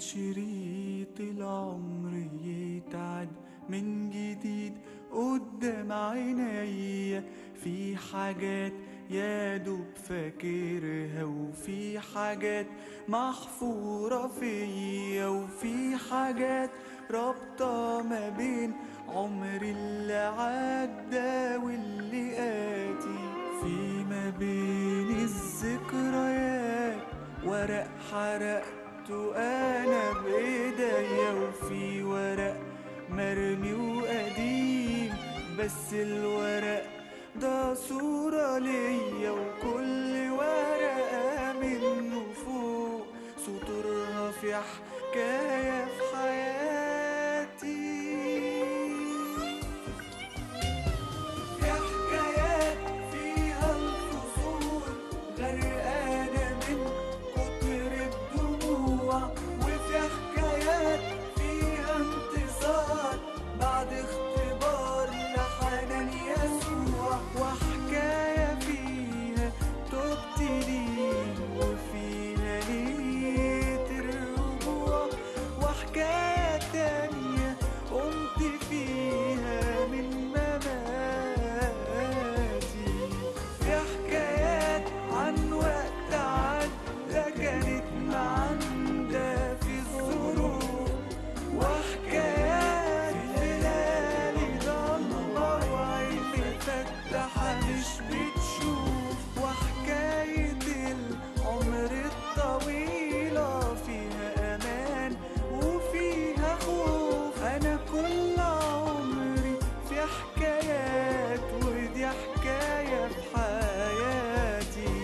شريط العمر يتعد من جديد قدام عينيا في حاجات يا دوب فاكرها وفي حاجات محفورة فيا وفي حاجات رابطة ما بين عمري اللي عدى واللي آتي في ما بين الذكريات ورق حرقته أنا بإيديا وفي ورق مرمي وقديم بس الورق ده صورة ليا وكل ورقة منه فوق سطورها في حكاية في حياتي في حكايات فيها الفصول غرقانة من كتر الدموع وفي حكايات فيها انتصار بعد اختبار لحنان يسوع وحكاية فيها تبت ليه وفيها ليت الرجوع وحكاية تانية قمت فيها من مماتي في حكايات عن وقت عدى كانت معندة في الظروف وحكايات ليالي ضلمة وعين مفتحة مش بتشوف وحكاية العمر الطويلة فيها أمان وفيها خوف أنا كل عمري في حكايات ودي حكاية في حياتي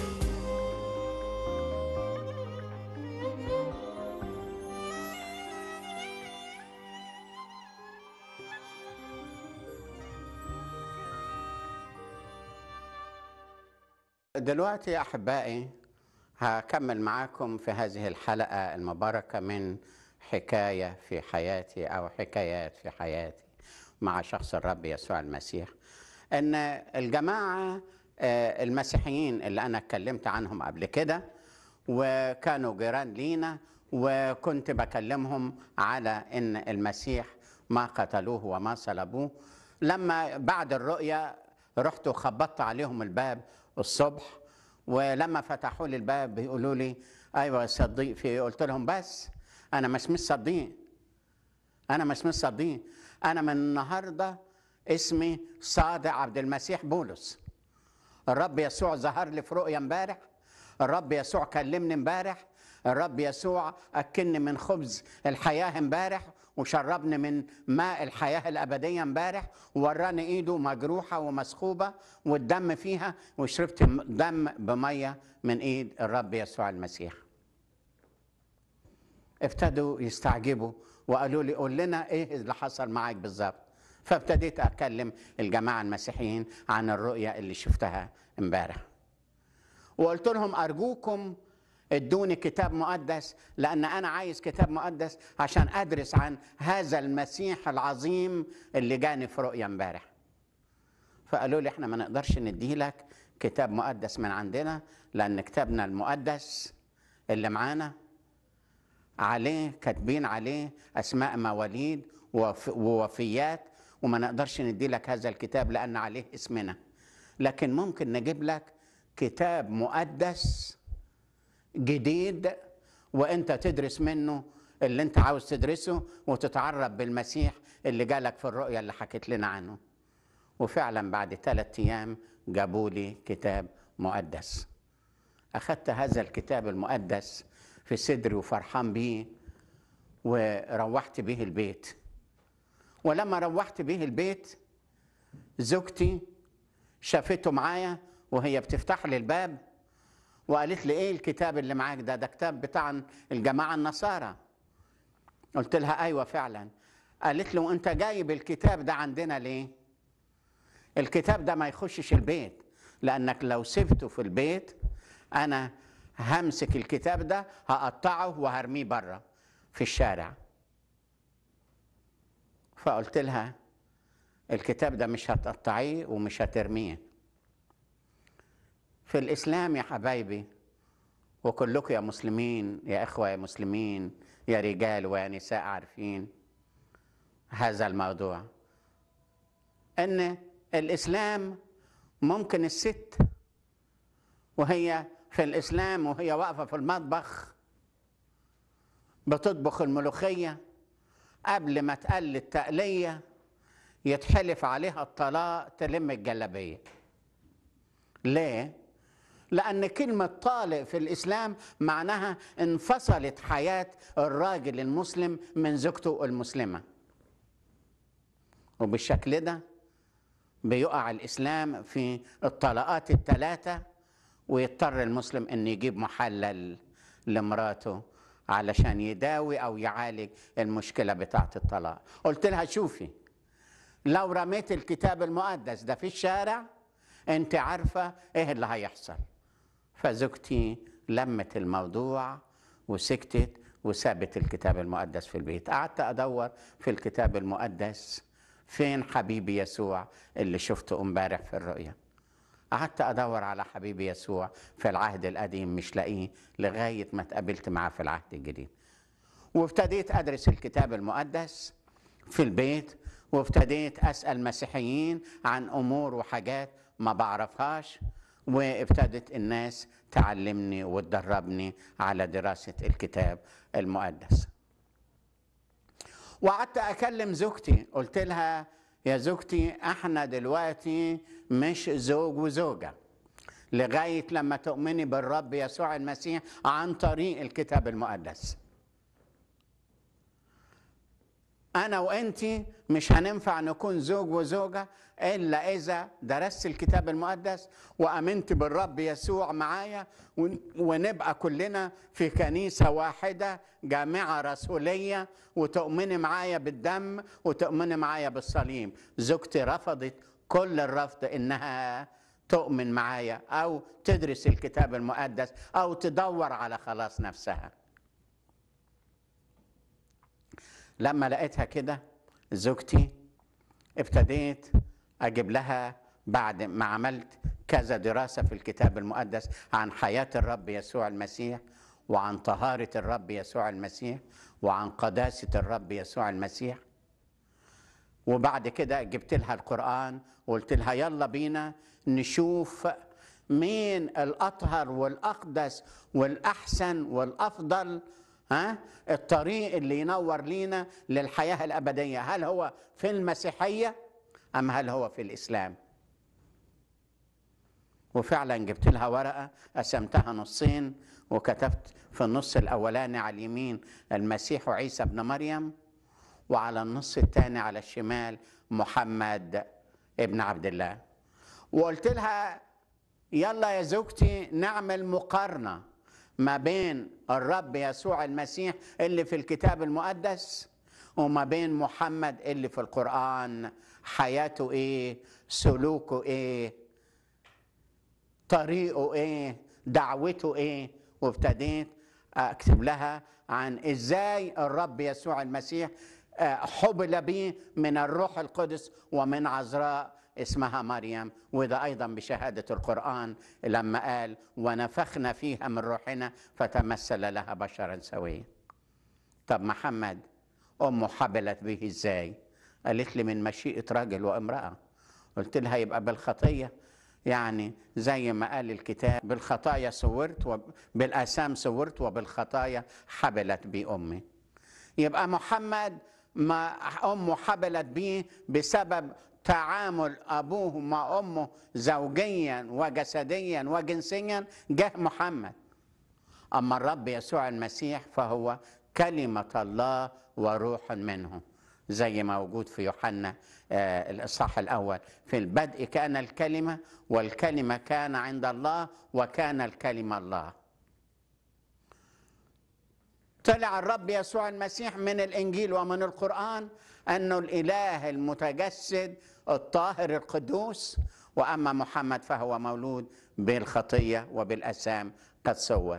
دلوقتي يا احبائي هكمل معاكم في هذه الحلقه المباركه من حكايه في حياتي او حكايات في حياتي مع شخص الرب يسوع المسيح ان الجماعه آه، المسيحيين اللي انا اتكلمت عنهم قبل كده وكانوا جيران لينا وكنت بكلمهم على ان المسيح ما قتلوه وما صلبوه لما بعد الرؤيا رحت وخبطت عليهم الباب الصبح ولما فتحوا لي الباب بيقولوا لي ايوه صديق في إيه؟ قلت لهم بس انا مش مش صديق انا مش مش صديق انا من النهارده اسمي صادق عبد المسيح بولس الرب يسوع ظهر لي في رؤيا امبارح الرب يسوع كلمني امبارح الرب يسوع اكلني من خبز الحياه امبارح وشربني من ماء الحياه الابديه امبارح ووراني ايده مجروحه ومسخوبه والدم فيها وشربت دم بميه من ايد الرب يسوع المسيح ابتدوا يستعجبوا وقالوا لي قول لنا ايه اللي حصل معاك بالظبط فابتديت اكلم الجماعه المسيحيين عن الرؤيه اللي شفتها امبارح وقلت لهم ارجوكم ادوني كتاب مقدس لان انا عايز كتاب مقدس عشان ادرس عن هذا المسيح العظيم اللي جاني في رؤيا امبارح فقالوا لي احنا ما نقدرش نديلك كتاب مقدس من عندنا لان كتابنا المقدس اللي معانا عليه كاتبين عليه اسماء مواليد ووف- ووفيات وما نقدرش ندي لك هذا الكتاب لان عليه اسمنا لكن ممكن نجيب لك كتاب مقدس جديد وانت تدرس منه اللي انت عاوز تدرسه وتتعرف بالمسيح اللي جالك في الرؤيا اللي حكيت لنا عنه وفعلا بعد ثلاثة ايام جابوا لي كتاب مقدس اخذت هذا الكتاب المقدس في صدري وفرحان بيه وروحت به البيت ولما روحت به البيت زوجتي شافته معايا وهي بتفتح لي الباب وقالت لي ايه الكتاب اللي معاك ده ده كتاب بتاع الجماعه النصارى قلت لها ايوه فعلا قالت له وانت جايب الكتاب ده عندنا ليه الكتاب ده ما يخشش البيت لانك لو سبته في البيت انا همسك الكتاب ده هقطعه وهرميه بره في الشارع فقلت لها الكتاب ده مش هتقطعيه ومش هترميه في الاسلام يا حبايبي وكلكم يا مسلمين يا اخوه يا مسلمين يا رجال ويا نساء عارفين هذا الموضوع ان الاسلام ممكن الست وهي في الاسلام وهي واقفه في المطبخ بتطبخ الملوخيه قبل ما تقلي التقليه يتحلف عليها الطلاق تلم الجلابيه ليه لأن كلمة طالق في الإسلام معناها انفصلت حياة الراجل المسلم من زوجته المسلمة وبالشكل ده بيقع الإسلام في الطلقات الثلاثة ويضطر المسلم أن يجيب محلل لمراته علشان يداوي أو يعالج المشكلة بتاعة الطلاق قلت لها شوفي لو رميت الكتاب المقدس ده في الشارع انت عارفة ايه اللي هيحصل فزوجتي لمت الموضوع وسكتت وسابت الكتاب المقدس في البيت قعدت ادور في الكتاب المقدس فين حبيبي يسوع اللي شفته امبارح في الرؤيا قعدت ادور على حبيبي يسوع في العهد القديم مش لاقيه لغايه ما اتقابلت معاه في العهد الجديد وابتديت ادرس الكتاب المقدس في البيت وابتديت اسال مسيحيين عن امور وحاجات ما بعرفهاش وابتدت الناس تعلمني وتدربني على دراسه الكتاب المقدس وقعدت اكلم زوجتي قلت لها يا زوجتي احنا دلوقتي مش زوج وزوجه لغايه لما تؤمني بالرب يسوع المسيح عن طريق الكتاب المقدس انا وانت مش هننفع نكون زوج وزوجه الا اذا درست الكتاب المقدس وامنت بالرب يسوع معايا ونبقى كلنا في كنيسه واحده جامعه رسوليه وتؤمني معايا بالدم وتؤمني معايا بالصليب زوجتي رفضت كل الرفض انها تؤمن معايا او تدرس الكتاب المقدس او تدور على خلاص نفسها لما لقيتها كده زوجتي ابتديت اجيب لها بعد ما عملت كذا دراسه في الكتاب المقدس عن حياه الرب يسوع المسيح وعن طهاره الرب يسوع المسيح وعن قداسه الرب يسوع المسيح وبعد كده جبت لها القران وقلت لها يلا بينا نشوف مين الاطهر والاقدس والاحسن والافضل ها الطريق اللي ينور لينا للحياه الابديه هل هو في المسيحيه ام هل هو في الاسلام وفعلا جبت لها ورقه قسمتها نصين وكتبت في النص الاولاني على اليمين المسيح وعيسى ابن مريم وعلى النص الثاني على الشمال محمد ابن عبد الله وقلت لها يلا يا زوجتي نعمل مقارنه ما بين الرب يسوع المسيح اللي في الكتاب المقدس وما بين محمد اللي في القرآن حياته ايه سلوكه ايه طريقه ايه دعوته ايه وابتديت اكتب لها عن ازاي الرب يسوع المسيح حبل به من الروح القدس ومن عذراء اسمها مريم وده ايضا بشهاده القران لما قال ونفخنا فيها من روحنا فتمثل لها بشرا سويا طب محمد امه حبلت به ازاي قالت لي من مشيئه راجل وامراه قلت لها يبقى بالخطيه يعني زي ما قال الكتاب بالخطايا صورت وبالاثام صورت وبالخطايا حبلت بي امي يبقى محمد ما امه حبلت به بسبب تعامل ابوه مع امه زوجيا وجسديا وجنسيا جه محمد اما الرب يسوع المسيح فهو كلمه الله وروح منه زي ما موجود في يوحنا آه الاصحاح الاول في البدء كان الكلمه والكلمه كان عند الله وكان الكلمه الله طلع الرب يسوع المسيح من الانجيل ومن القران انه الاله المتجسد الطاهر القدوس واما محمد فهو مولود بالخطيه وبالاثام قد صور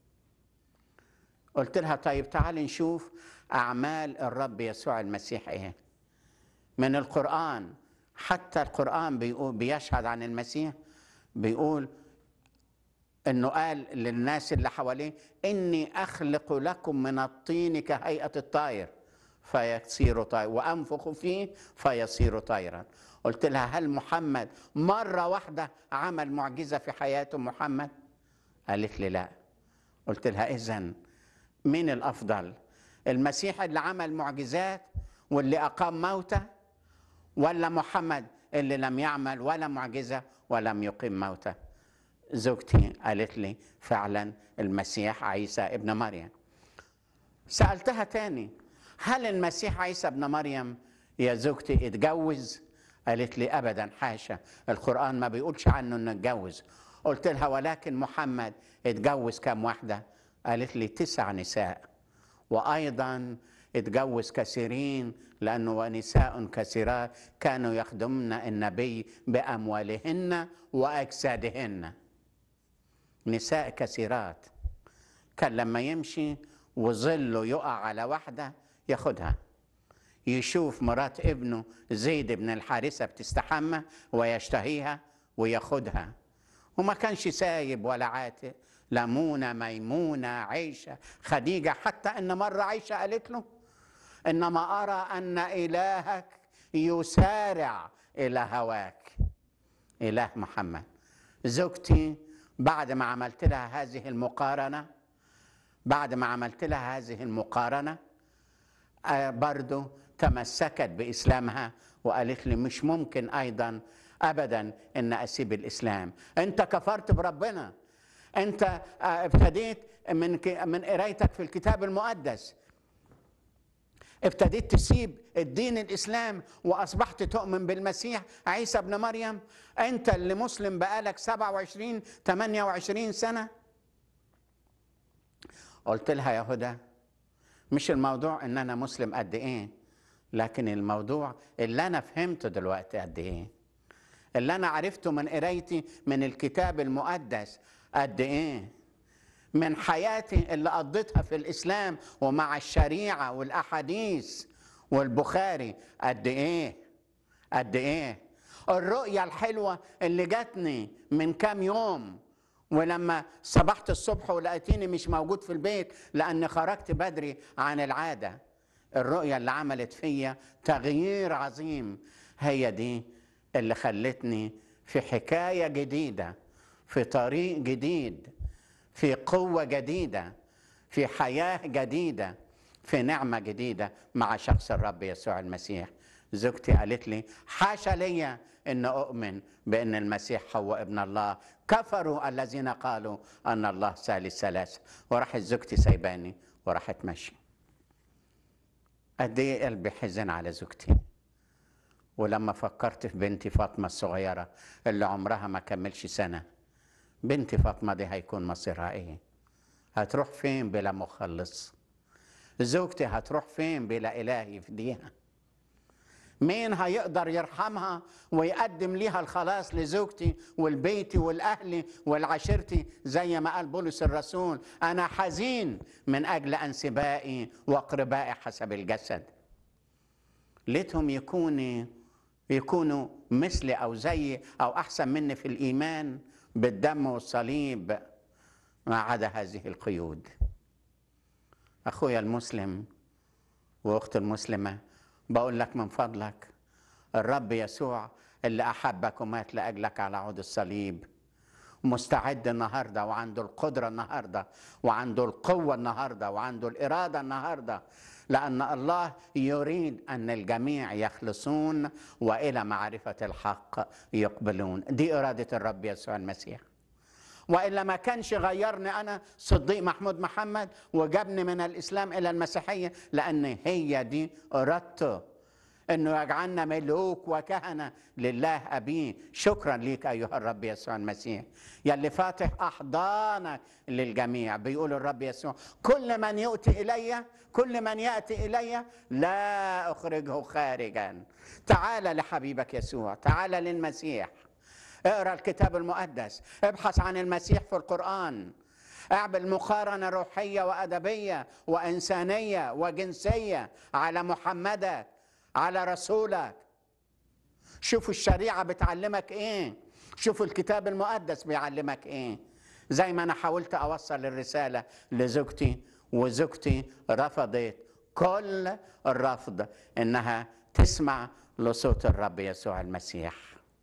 قلت لها طيب تعالي نشوف اعمال الرب يسوع المسيح ايه من القران حتى القران بيقول بيشهد عن المسيح بيقول انه قال للناس اللي حواليه اني اخلق لكم من الطين كهيئه الطائر فيصير طائر وانفخ فيه فيصير طيرا قلت لها هل محمد مره واحده عمل معجزه في حياته محمد قالت لي لا قلت لها اذا مين الافضل المسيح اللي عمل معجزات واللي اقام موتى ولا محمد اللي لم يعمل ولا معجزه ولم يقيم موتى زوجتي قالت لي فعلا المسيح عيسى ابن مريم سألتها تاني هل المسيح عيسى ابن مريم يا زوجتي اتجوز قالت لي أبدا حاشا القرآن ما بيقولش عنه انه اتجوز قلت لها ولكن محمد اتجوز كم واحدة قالت لي تسع نساء وأيضا اتجوز كثيرين لأنه ونساء كثيرات كانوا يخدمن النبي بأموالهن وأجسادهن نساء كثيرات كان لما يمشي وظله يقع على واحدة ياخدها يشوف مرات ابنه زيد بن الحارثة بتستحمى ويشتهيها وياخدها وما كانش سايب ولا عاتق لمونة ميمونة عيشة خديجة حتى ان مرة عيشة قالت له انما ارى ان الهك يسارع الى هواك اله محمد زوجتي بعد ما عملت لها هذه المقارنة بعد ما عملت لها هذه المقارنة آه، برضو تمسكت بإسلامها وقالت لي مش ممكن أيضا أبدا أن أسيب الإسلام أنت كفرت بربنا أنت آه، ابتديت من ك- من قرايتك في الكتاب المقدس ابتديت تسيب الدين الاسلام واصبحت تؤمن بالمسيح عيسى ابن مريم انت اللي مسلم بقالك 27 28 سنه قلت لها يا هدى مش الموضوع ان انا مسلم قد ايه لكن الموضوع اللي انا فهمته دلوقتي قد ايه اللي انا عرفته من قرايتي من الكتاب المقدس قد ايه من حياتي اللي قضيتها في الاسلام ومع الشريعه والاحاديث والبخاري قد ايه قد ايه الرؤيه الحلوه اللي جاتني من كام يوم ولما صبحت الصبح ولقيتيني مش موجود في البيت لان خرجت بدري عن العاده الرؤيه اللي عملت فيا تغيير عظيم هي دي اللي خلتني في حكايه جديده في طريق جديد في قوه جديده في حياه جديده في نعمه جديده مع شخص الرب يسوع المسيح زوجتي قالت لي حاشا لي ان اؤمن بان المسيح هو ابن الله كفروا الذين قالوا ان الله ثالث ثلاثه وراحت زوجتي سايباني وراحت ماشيه قد ايه قلبي حزن على زوجتي ولما فكرت في بنتي فاطمه الصغيره اللي عمرها ما كملش سنه بنتي فاطمه دي هيكون مصيرها ايه هتروح فين بلا مخلص زوجتي هتروح فين بلا اله يفديها مين هيقدر يرحمها ويقدم ليها الخلاص لزوجتي والبيتي والاهلي والعشيرتي زي ما قال بولس الرسول انا حزين من اجل انسبائي واقربائي حسب الجسد ليتهم يكونوا يكونوا مثلي او زيي او احسن مني في الايمان بالدم والصليب ما عدا هذه القيود اخويا المسلم واختي المسلمه بقول لك من فضلك الرب يسوع اللي احبك ومات لاجلك على عود الصليب مستعد النهارده وعنده القدره النهارده وعنده القوه النهارده وعنده الاراده النهارده لان الله يريد ان الجميع يخلصون والى معرفه الحق يقبلون دي اراده الرب يسوع المسيح والا ما كانش غيرني انا صديق محمود محمد وجابني من الاسلام الى المسيحيه لان هي دي ارادته انه يجعلنا ملوك وكهنه لله ابيه شكرا ليك ايها الرب يسوع المسيح يلي فاتح احضانك للجميع بيقول الرب يسوع كل من يؤتي الي كل من ياتي الي لا اخرجه خارجا تعال لحبيبك يسوع تعال للمسيح اقرا الكتاب المقدس ابحث عن المسيح في القران اعمل مقارنه روحيه وادبيه وانسانيه وجنسيه على محمدك على رسولك شوفوا الشريعه بتعلمك ايه شوفوا الكتاب المقدس بيعلمك ايه زي ما انا حاولت اوصل الرساله لزوجتي وزوجتي رفضت كل الرفض انها تسمع لصوت الرب يسوع المسيح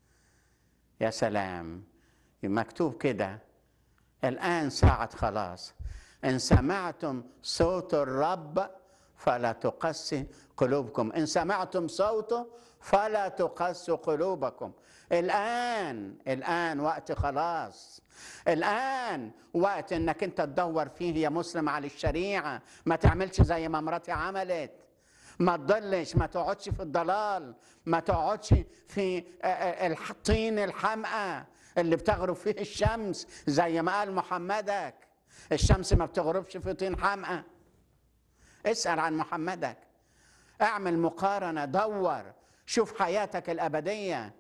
يا سلام مكتوب كده الان ساعه خلاص ان سمعتم صوت الرب فلا تقسي قلوبكم ان سمعتم صوته فلا تقسوا قلوبكم الان الان وقت خلاص الان وقت انك انت تدور فيه يا مسلم على الشريعه ما تعملش زي ما مراتي عملت ما تضلش ما تقعدش في الضلال ما تقعدش في الطين الحمقى اللي بتغرب فيه الشمس زي ما قال محمدك الشمس ما بتغربش في طين حمقى اسأل عن محمدك اعمل مقارنة دور شوف حياتك الأبدية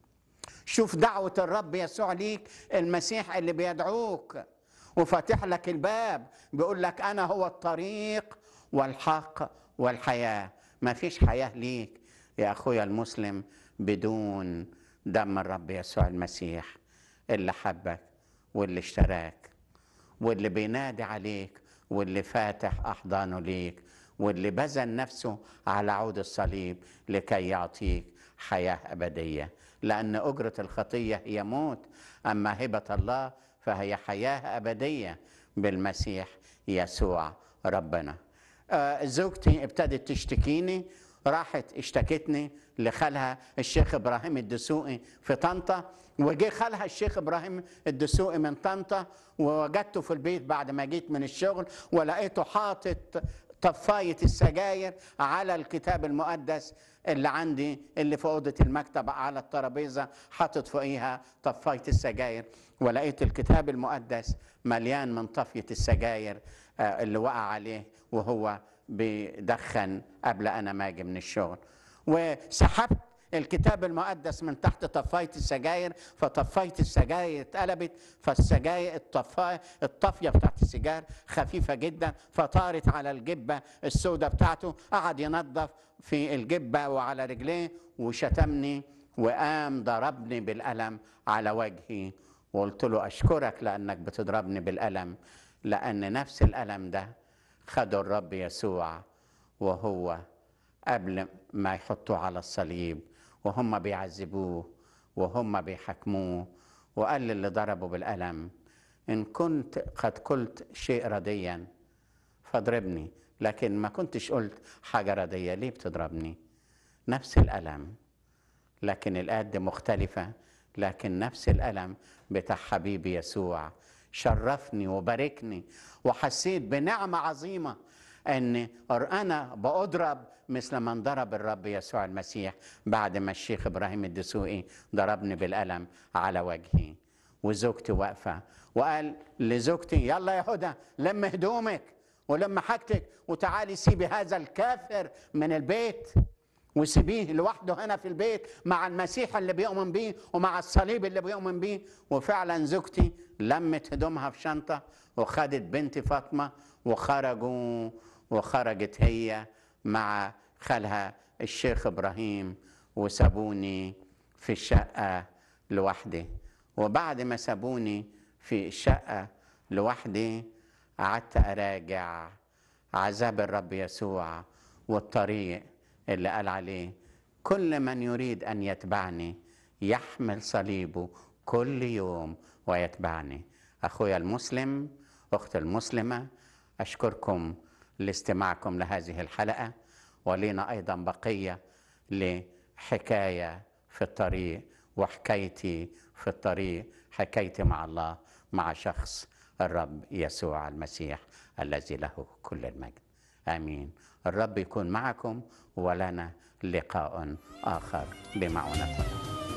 شوف دعوة الرب يسوع ليك المسيح اللي بيدعوك وفاتح لك الباب بيقول لك أنا هو الطريق والحق والحياة ما فيش حياة ليك يا أخويا المسلم بدون دم الرب يسوع المسيح اللي حبك واللي اشتراك واللي بينادي عليك واللي فاتح أحضانه ليك واللي بذل نفسه على عود الصليب لكي يعطيك حياة أبدية لأن أجرة الخطية هي موت أما هبة الله فهي حياة أبدية بالمسيح يسوع ربنا آه زوجتي ابتدت تشتكيني راحت اشتكتني لخالها الشيخ ابراهيم الدسوقي في طنطا وجه خالها الشيخ ابراهيم الدسوقي من طنطا ووجدته في البيت بعد ما جيت من الشغل ولقيته حاطط طفايه السجاير على الكتاب المقدس اللي عندي اللي في اوضه المكتب على الترابيزه حاطط فوقيها طفايه السجاير ولقيت الكتاب المقدس مليان من طفيه السجاير اللي وقع عليه وهو بيدخن قبل انا ما اجي من الشغل وسحبت الكتاب المقدس من تحت طفايه السجاير فطفايه السجاير اتقلبت فالسجاير الطفايه الطفيه بتاعت السجار خفيفه جدا فطارت على الجبه السوداء بتاعته قعد ينظف في الجبه وعلى رجليه وشتمني وقام ضربني بالقلم على وجهي وقلت له اشكرك لانك بتضربني بالقلم لان نفس القلم ده خده الرب يسوع وهو قبل ما يحطوه على الصليب وهم بيعذبوه وهم بيحكموه وقال للي ضربه بالقلم إن كنت قد قلت شيء رديا فاضربني لكن ما كنتش قلت حاجة ردية ليه بتضربني نفس الألم لكن الآد مختلفة لكن نفس الألم بتاع حبيبي يسوع شرفني وباركني وحسيت بنعمة عظيمة أن أنا بأضرب مثل من ضرب الرب يسوع المسيح بعد ما الشيخ إبراهيم الدسوقي ضربني بالقلم على وجهي وزوجتي واقفة وقال لزوجتي يلا يا هدى لم هدومك ولم حاجتك وتعالي سيبي هذا الكافر من البيت وسيبيه لوحده هنا في البيت مع المسيح اللي بيؤمن بيه ومع الصليب اللي بيؤمن بيه وفعلا زوجتي لمت هدومها في شنطة وخدت بنتي فاطمة وخرجوا وخرجت هي مع خالها الشيخ إبراهيم وسابوني في الشقة لوحدي وبعد ما سابوني في الشقة لوحدي قعدت أراجع عذاب الرب يسوع والطريق اللي قال عليه كل من يريد ان يتبعني يحمل صليبه كل يوم ويتبعني اخويا المسلم اختي المسلمه اشكركم لاستماعكم لهذه الحلقه ولينا ايضا بقيه لحكايه في الطريق وحكايتي في الطريق حكايتي مع الله مع شخص الرب يسوع المسيح الذي له كل المجد امين الرب يكون معكم ولنا لقاء اخر بمعونه الله